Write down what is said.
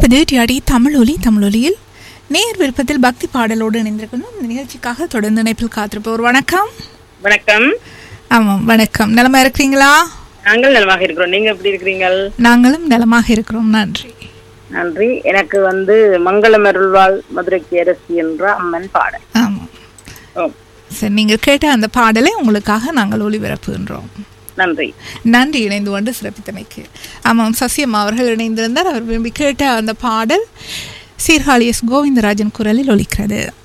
கேட்பது டியாடி தமிழொலி தமிழொலியில் நேர் விருப்பத்தில் பக்தி பாடலோடு இணைந்திருக்கணும் இந்த நிகழ்ச்சிக்காக தொடர்ந்து இணைப்பில் காத்திருப்போர் வணக்கம் வணக்கம் ஆமாம் வணக்கம் நலமா இருக்கிறீங்களா நாங்கள் நலமாக இருக்கிறோம் நீங்க எப்படி இருக்கிறீங்கள் நாங்களும் நலமாக இருக்கிறோம் நன்றி நன்றி எனக்கு வந்து மங்களம் அருள்வாள் மதுரைக்கு அரசி என்ற அம்மன் பாடல் ஆமாம் ஓ, சரி நீங்கள் கேட்ட அந்த பாடலை உங்களுக்காக நாங்கள் ஒளிபரப்புகின்றோம் நன்றி நன்றி இணைந்து கொண்டு சிறப்பித்தமைக்கு ஆமாம் சசியம் அவர்கள் இணைந்திருந்தார் அவர் விரும்பி கேட்ட அந்த பாடல் சீர்காழி எஸ் கோவிந்தராஜன் குரலில் ஒலிக்கிறது